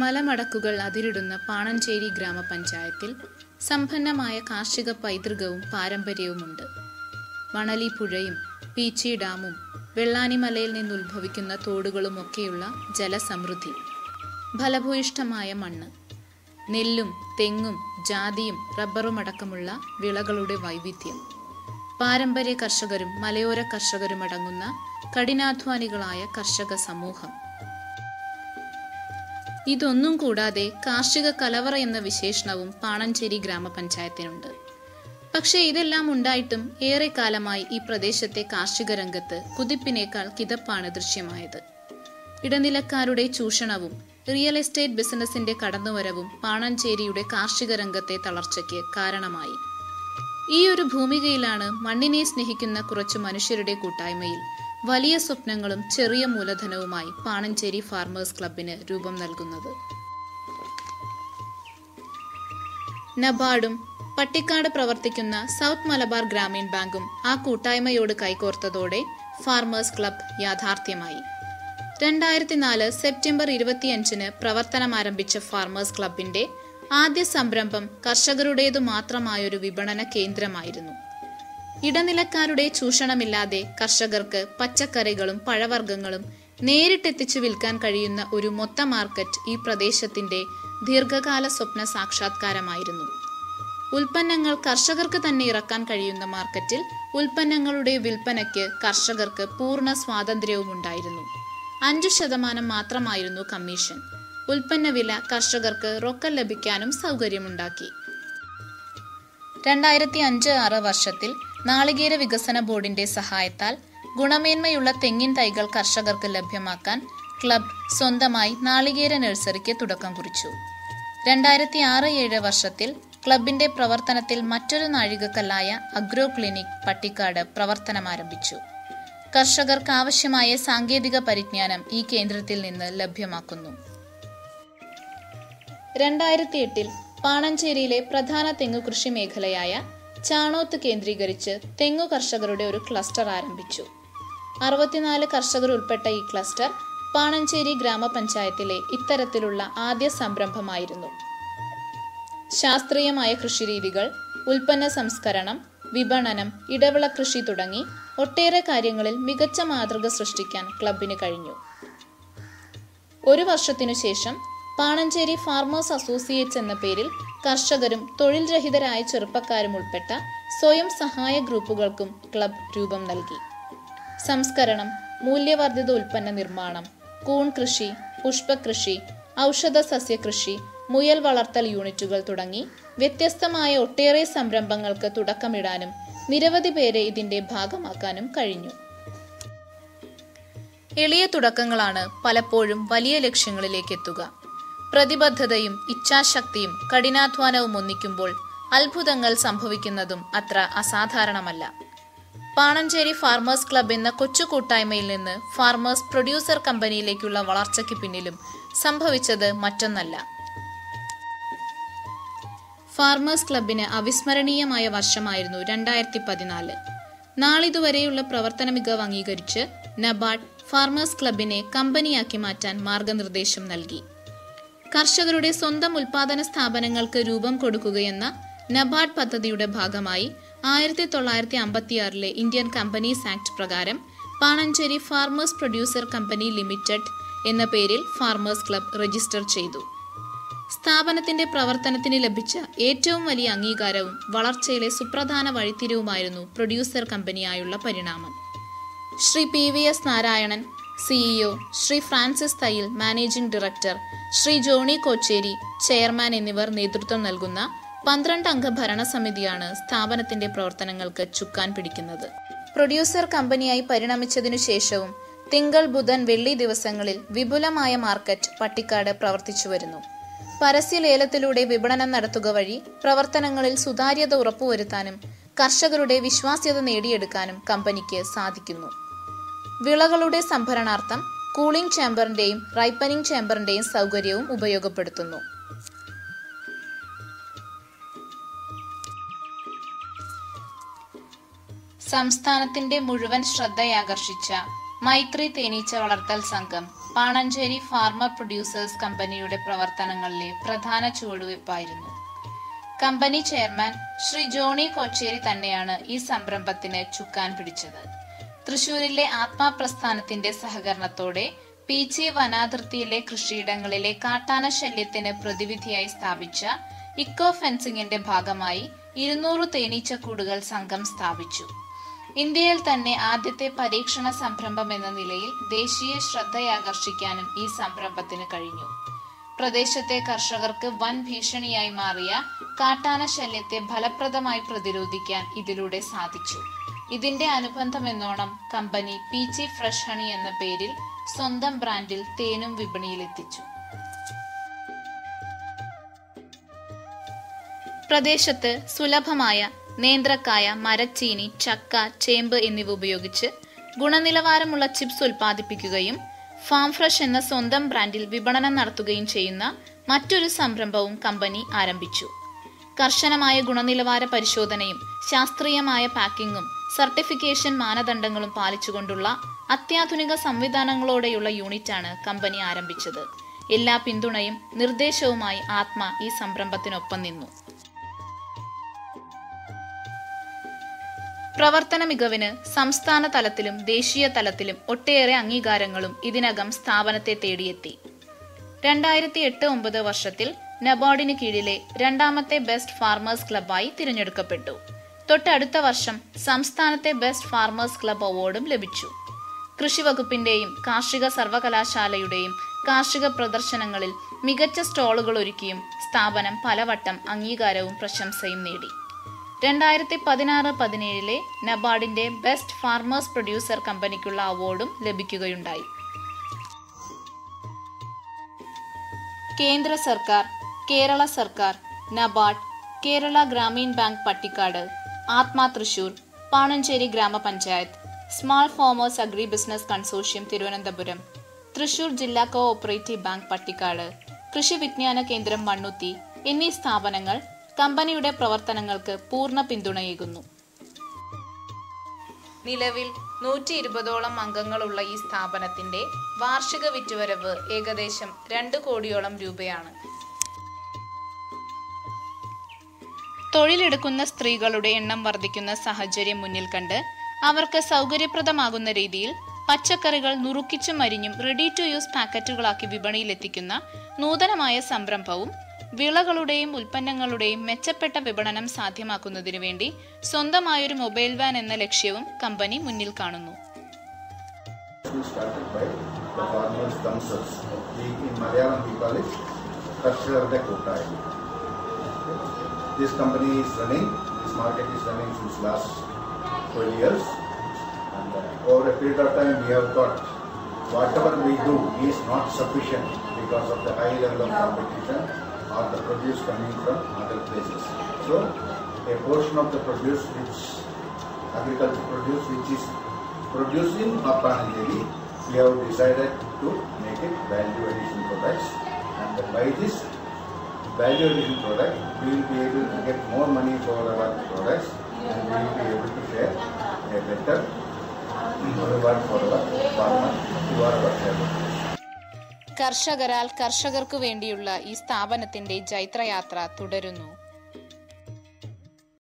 മലമടക്കുകൾ അതിരിടുന്ന പാണഞ്ചേരി ഗ്രാമപഞ്ചായത്തിൽ സമ്പന്നമായ കാർഷിക പൈതൃകവും പാരമ്പര്യവുമുണ്ട് മണലി പുഴയും പീച്ചി ഡാമും വെള്ളാനിമലയിൽ നിന്നുത്ഭവിക്കുന്ന തോടുകളുമൊക്കെയുള്ള ജലസമൃദ്ധി ഫലഭൂയിഷ്ഠമായ മണ്ണ് നെല്ലും തെങ്ങും ജാതിയും റബ്ബറുമടക്കമുള്ള വിളകളുടെ വൈവിധ്യം പാരമ്പര്യ കർഷകരും മലയോര കർഷകരുമടങ്ങുന്ന കഠിനാധ്വാനികളായ കർഷക സമൂഹം ഇതൊന്നും കൂടാതെ കാർഷിക കലവറ എന്ന വിശേഷണവും പാണഞ്ചേരി ഗ്രാമപഞ്ചായത്തിനുണ്ട് പക്ഷേ ഇതെല്ലാം ഉണ്ടായിട്ടും ഏറെക്കാലമായി ഈ പ്രദേശത്തെ കാർഷിക രംഗത്ത് കുതിപ്പിനേക്കാൾ കിതപ്പാണ് ദൃശ്യമായത് ഇടനിലക്കാരുടെ ചൂഷണവും റിയൽ എസ്റ്റേറ്റ് ബിസിനസിന്റെ കടന്നുവരവും പാണഞ്ചേരിയുടെ കാർഷിക രംഗത്തെ തളർച്ചയ്ക്ക് കാരണമായി ഈ ഒരു ഭൂമികയിലാണ് മണ്ണിനെ സ്നേഹിക്കുന്ന കുറച്ചു മനുഷ്യരുടെ കൂട്ടായ്മയിൽ വലിയ സ്വപ്നങ്ങളും ചെറിയ മൂലധനവുമായി പാണഞ്ചേരി ഫാർമേഴ്സ് ക്ലബിന് രൂപം നൽകുന്നത് നബാർഡും പട്ടിക്കാട് പ്രവർത്തിക്കുന്ന സൗത്ത് മലബാർ ഗ്രാമീൺ ബാങ്കും ആ കൂട്ടായ്മയോട് കൈകോർത്തതോടെ ഫാർമേഴ്സ് ക്ലബ് യാഥാർത്ഥ്യമായി രണ്ടായിരത്തി നാല് സെപ്റ്റംബർ ഇരുപത്തിയഞ്ചിന് പ്രവർത്തനം ആരംഭിച്ച ഫാർമേഴ്സ് ക്ലബിന്റെ ആദ്യ സംരംഭം കർഷകരുടേതു മാത്രമായൊരു വിപണന കേന്ദ്രമായിരുന്നു ഇടനിലക്കാരുടെ ചൂഷണമില്ലാതെ കർഷകർക്ക് പച്ചക്കറികളും പഴവർഗ്ഗങ്ങളും നേരിട്ടെത്തിച്ചു വിൽക്കാൻ കഴിയുന്ന ഒരു മൊത്ത മാർക്കറ്റ് ഈ പ്രദേശത്തിന്റെ ദീർഘകാല സ്വപ്ന സാക്ഷാത്കാരമായിരുന്നു ഉൽപ്പന്നങ്ങൾ കർഷകർക്ക് തന്നെ ഇറക്കാൻ കഴിയുന്ന മാർക്കറ്റിൽ ഉൽപ്പന്നങ്ങളുടെ വിൽപ്പനയ്ക്ക് കർഷകർക്ക് പൂർണ്ണ സ്വാതന്ത്ര്യവും ഉണ്ടായിരുന്നു അഞ്ചു ശതമാനം മാത്രമായിരുന്നു കമ്മീഷൻ ഉൽപ്പന്ന വില കർഷകർക്ക് റൊക്കം ലഭിക്കാനും സൗകര്യമുണ്ടാക്കി രണ്ടായിരത്തി അഞ്ച് ആറ് വർഷത്തിൽ നാളികേര വികസന ബോർഡിന്റെ സഹായത്താൽ ഗുണമേന്മയുള്ള തെങ്ങിൻ തൈകൾ കർഷകർക്ക് ലഭ്യമാക്കാൻ ക്ലബ് സ്വന്തമായി നാളികേര നഴ്സറിക്ക് തുടക്കം കുറിച്ചു രണ്ടായിരത്തി ആറ് ഏഴ് വർഷത്തിൽ ക്ലബിന്റെ പ്രവർത്തനത്തിൽ മറ്റൊരു നാഴികക്കല്ലായ അഗ്രോ ക്ലിനിക് പട്ടിക്കാട് പ്രവർത്തനം ആരംഭിച്ചു കർഷകർക്ക് ആവശ്യമായ സാങ്കേതിക പരിജ്ഞാനം ഈ കേന്ദ്രത്തിൽ നിന്ന് ലഭ്യമാക്കുന്നു രണ്ടായിരത്തി എട്ടിൽ പാണഞ്ചേരിയിലെ പ്രധാന തെങ്ങു കൃഷി മേഖലയായ ചാണോത്ത് കേന്ദ്രീകരിച്ച് തെങ്ങു കർഷകരുടെ ഒരു ക്ലസ്റ്റർ ആരംഭിച്ചു അറുപത്തിനാല് കർഷകർ ഉൾപ്പെട്ട ഈ ക്ലസ്റ്റർ പാണഞ്ചേരി ഗ്രാമപഞ്ചായത്തിലെ ഇത്തരത്തിലുള്ള ആദ്യ സംരംഭമായിരുന്നു ശാസ്ത്രീയമായ കൃഷിരീതികൾ ഉൽപ്പന്ന സംസ്കരണം വിപണനം ഇടവിള കൃഷി തുടങ്ങി ഒട്ടേറെ കാര്യങ്ങളിൽ മികച്ച മാതൃക സൃഷ്ടിക്കാൻ ക്ലബിന് കഴിഞ്ഞു ഒരു വർഷത്തിനു ശേഷം പാണഞ്ചേരി ഫാർമേഴ്സ് അസോസിയേറ്റ്സ് എന്ന പേരിൽ കർഷകരും തൊഴിൽ രഹിതരായ ചെറുപ്പക്കാരും ഉൾപ്പെട്ട സ്വയം സഹായ ഗ്രൂപ്പുകൾക്കും ക്ലബ് രൂപം നൽകി സംസ്കരണം മൂല്യവർദ്ധിത ഉൽപ്പന്ന നിർമ്മാണം കൂൺ കൃഷി പുഷ്പകൃഷി ഔഷധ സസ്യകൃഷി മുയൽ വളർത്തൽ യൂണിറ്റുകൾ തുടങ്ങി വ്യത്യസ്തമായ ഒട്ടേറെ സംരംഭങ്ങൾക്ക് തുടക്കമിടാനും നിരവധി പേരെ ഇതിന്റെ ഭാഗമാക്കാനും കഴിഞ്ഞു എളിയ തുടക്കങ്ങളാണ് പലപ്പോഴും വലിയ ലക്ഷ്യങ്ങളിലേക്ക് എത്തുക പ്രതിബദ്ധതയും ഇച്ഛാശക്തിയും കഠിനാധ്വാനവും ഒന്നിക്കുമ്പോൾ അത്ഭുതങ്ങൾ സംഭവിക്കുന്നതും അത്ര അസാധാരണമല്ല പാണഞ്ചേരി ഫാർമേഴ്സ് ക്ലബ് എന്ന കൊച്ചു കൂട്ടായ്മയിൽ നിന്ന് ഫാർമേഴ്സ് പ്രൊഡ്യൂസർ കമ്പനിയിലേക്കുള്ള വളർച്ചയ്ക്ക് പിന്നിലും സംഭവിച്ചത് മറ്റൊന്നല്ല ഫാർമേഴ്സ് ക്ലബിന് അവിസ്മരണീയമായ വർഷമായിരുന്നു രണ്ടായിരത്തി പതിനാല് നാളിതുവരെയുള്ള പ്രവർത്തന മികവ് അംഗീകരിച്ച് നബാർഡ് ഫാർമേഴ്സ് ക്ലബിനെ കമ്പനിയാക്കി മാറ്റാൻ മാർഗനിർദ്ദേശം നൽകി കർഷകരുടെ സ്വന്തം ഉൽപാദന സ്ഥാപനങ്ങൾക്ക് രൂപം കൊടുക്കുകയെന്ന നബാർഡ് പദ്ധതിയുടെ ഭാഗമായി ആയിരത്തി തൊള്ളായിരത്തി അമ്പത്തിയാറിലെ ഇന്ത്യൻ കമ്പനീസ് ആക്ട് പ്രകാരം Panancheri farmers producer company limited എന്ന പേരിൽ ഫാർമേഴ്സ് ക്ലബ് രജിസ്റ്റർ ചെയ്തു സ്ഥാപനത്തിന്റെ പ്രവർത്തനത്തിന് ലഭിച്ച ഏറ്റവും വലിയ അംഗീകാരവും വളർച്ചയിലെ സുപ്രധാന വഴിത്തിരിവുമായിരുന്നു പ്രൊഡ്യൂസർ കമ്പനിയായുള്ള പരിണാമം Shri P V S Narayanan CEO Shri Francis Thayyil managing director Shri Johny Kocheri chairman എന്നിവർ നേതൃത്വം നൽകുന്ന പന്ത്രണ്ട് അംഗ ഭരണസമിതിയാണ് സ്ഥാപനത്തിന്റെ പ്രവർത്തനങ്ങൾക്ക് ചുക്കാൻ പിടിക്കുന്നത് പ്രൊഡ്യൂസർ കമ്പനിയായി പരിണമിച്ചതിനു ശേഷവും തിങ്കൾ ബുധൻ വെള്ളി ദിവസങ്ങളിൽ വിപുലമായ മാർക്കറ്റ് പട്ടിക്കാട് പ്രവർത്തിച്ചു വരുന്നു പരസ്യലേലത്തിലൂടെ വിപണനം നടത്തുക വഴി പ്രവർത്തനങ്ങളിൽ സുതാര്യത ഉറപ്പുവരുത്താനും കർഷകരുടെ വിശ്വാസ്യത നേടിയെടുക്കാനും കമ്പനിക്ക് സാധിക്കുന്നു വിളകളുടെ സംഭരണാർത്ഥം കൂളിംഗ് ചേംബറിന്റെയും റൈപ്പനിംഗ് ചേംബറിന്റെയും സൗകര്യവും ഉപയോഗപ്പെടുത്തുന്നു സംസ്ഥാനത്തിന്റെ മുഴുവൻ ശ്രദ്ധയാകർഷിച്ച മൈത്രി തേനീച്ച വളർത്തൽ സംഘം പാണഞ്ചേരി ഫാർമർ പ്രൊഡ്യൂസേഴ്സ് കമ്പനിയുടെ പ്രവർത്തനങ്ങളിലെ പ്രധാന ചുവടുവയ്പായിരുന്നു കമ്പനി ചെയർമാൻ ശ്രീ ജോണി കൊച്ചേരി തന്നെയാണ് ഈ സംരംഭത്തിന് ചുക്കാൻ പിടിച്ചത് തൃശൂരിലെ ആത്മാ പ്രസ്ഥാനത്തിന്റെ സഹകരണത്തോടെ പീച്ചി വനാതിർത്തിയിലെ കൃഷിയിടങ്ങളിലെ കാട്ടാന ശല്യത്തിന് പ്രതിവിധിയായി സ്ഥാപിച്ച ഇക്കോ ഫെൻസിംഗിന്റെ ഭാഗമായി ഇരുന്നൂറ് തേനീച്ചക്കൂടുകൾ സംഘം സ്ഥാപിച്ചു ഇന്ത്യയിൽ തന്നെ ആദ്യത്തെ പരീക്ഷണ സംരംഭം എന്ന നിലയിൽ ദേശീയ ശ്രദ്ധയാകർഷിക്കാനും ഈ സംരംഭത്തിന് കഴിഞ്ഞു പ്രദേശത്തെ കർഷകർക്ക് വൻ ഭീഷണിയായി മാറിയ കാട്ടാന ശല്യത്തെ ഫലപ്രദമായി പ്രതിരോധിക്കാൻ ഇതിലൂടെ സാധിച്ചു ഇതിന്റെ അനുബന്ധമെന്നോണം കമ്പനി പീച്ചി ഫ്രഷ് ഹണി എന്ന പേരിൽ സ്വന്തം ബ്രാൻഡിൽ തേനും വിപണിയിലെത്തിച്ചു പ്രദേശത്ത് സുലഭമായ നേന്ത്രക്കായ മരച്ചീനി ചക്ക ചേമ്പ് എന്നിവ ഉപയോഗിച്ച് ഗുണനിലവാരമുള്ള ചിപ്സ് ഉൽപ്പാദിപ്പിക്കുകയും ഫാം ഫ്രഷ് എന്ന സ്വന്തം ബ്രാൻഡിൽ വിപണനം നടത്തുകയും ചെയ്യുന്ന മറ്റൊരു സംരംഭവും കമ്പനി ആരംഭിച്ചു കർശനമായ ഗുണനിലവാര പരിശോധനയും ശാസ്ത്രീയമായ പാക്കിങ്ങും സർട്ടിഫിക്കേഷൻ മാനദണ്ഡങ്ങളും പാലിച്ചുകൊണ്ടുള്ള അത്യാധുനിക സംവിധാനങ്ങളോടെയുള്ള യൂണിറ്റാണ് കമ്പനി ആരംഭിച്ചത് എല്ലാ പിന്തുണയും നിർദ്ദേശവുമായി ആത്മ ഈ സംരംഭത്തിനൊപ്പം നിന്നു പ്രവർത്തന മികവിന് സംസ്ഥാന തലത്തിലും ദേശീയ തലത്തിലും ഒട്ടേറെ അംഗീകാരങ്ങളും ഇതിനകം സ്ഥാപനത്തെ തേടിയെത്തി രണ്ടായിരത്തി എട്ട് ഒമ്പത് വർഷത്തിൽ നബാർഡിന് കീഴിലെ രണ്ടാമത്തെ ബെസ്റ്റ് ഫാർമേഴ്സ് ക്ലബായി തിരഞ്ഞെടുക്കപ്പെട്ടു തൊട്ടടുത്ത വർഷം സംസ്ഥാനത്തെ ബെസ്റ്റ് ഫാർമേഴ്സ് ക്ലബ് അവാർഡും ലഭിച്ചു കൃഷി വകുപ്പിന്റെയും കാർഷിക സർവകലാശാലയുടെയും കാർഷിക പ്രദർശനങ്ങളിൽ മികച്ച സ്റ്റാളുകൾ ഒരുക്കിയും സ്ഥാപനം പലവട്ടം അംഗീകാരവും പ്രശംസയും നേടി രണ്ടായിരത്തി പതിനാറ് പതിനേഴിലെ നബാർഡിന്റെ ബെസ്റ്റ് ഫാർമേഴ്സ് പ്രൊഡ്യൂസർ കമ്പനിക്കുള്ള അവാർഡും ലഭിക്കുകയുണ്ടായി കേന്ദ്ര സർക്കാർ കേരള സർക്കാർ NABARD Kerala Grameen bank Pattikkad ATMA Thrissur Panancheri ഗ്രാമപഞ്ചായത്ത് small farmers agri business consortium Thiruvananthapuram Thrissur ജില്ലാ കോ ഓപ്പറേറ്റീവ് ബാങ്ക് പട്ടിക്കാട് കൃഷി വിജ്ഞാന കേന്ദ്രം മണ്ണുത്തി എന്നീ സ്ഥാപനങ്ങൾ കമ്പനിയുടെ പ്രവർത്തനങ്ങൾക്ക് പൂർണ്ണ പിന്തുണയേകുന്നു നിലവിൽ നൂറ്റി ഇരുപതോളം അംഗങ്ങളുള്ള ഈ സ്ഥാപനത്തിന്റെ വാർഷിക വിറ്റുവരവ് ഏകദേശം രണ്ട് കോടിയോളം രൂപയാണ് തൊഴിലെടുക്കുന്ന സ്ത്രീകളുടെ എണ്ണം വർദ്ധിക്കുന്ന സാഹചര്യം മുന്നിൽ കണ്ട് അവർക്ക് സൗകര്യപ്രദമാകുന്ന രീതിയിൽ പച്ചക്കറികൾ നുറുക്കിച്ചും മരിഞ്ഞും റെഡി ടു യൂസ് പാക്കറ്റുകളാക്കി വിപണിയിലെത്തിക്കുന്ന നൂതനമായ സംരംഭവും വിളകളുടെയും ഉൽപ്പന്നങ്ങളുടെയും മെച്ചപ്പെട്ട വിപണനം സാധ്യമാക്കുന്നതിനു വേണ്ടി സ്വന്തമായൊരു മൊബൈൽ വാൻ എന്ന ലക്ഷ്യവും കമ്പനി മുന്നിൽ കാണുന്നു We started by the farmers themselves. We, in Malayalam we call it Karshakarude Kottayi. This company is running, this market is running since last 12 years. And uh, over a period of time we have thought whatever we do is not sufficient because of the high level of competition or the produce coming from other places. So a portion of the produce which agriculture produce which is produced in Mapananjali, we have decided to make it value addition products and by this value addition product we will be able to get more money for our products and we will be able to share a better reward for our farmer who are our shareholders. കർഷകരാൽ കർഷകർക്കു വേണ്ടിയുള്ള ഈ സ്ഥാപനത്തിന്റെ ജൈത്രയാത്ര തുടരുന്നു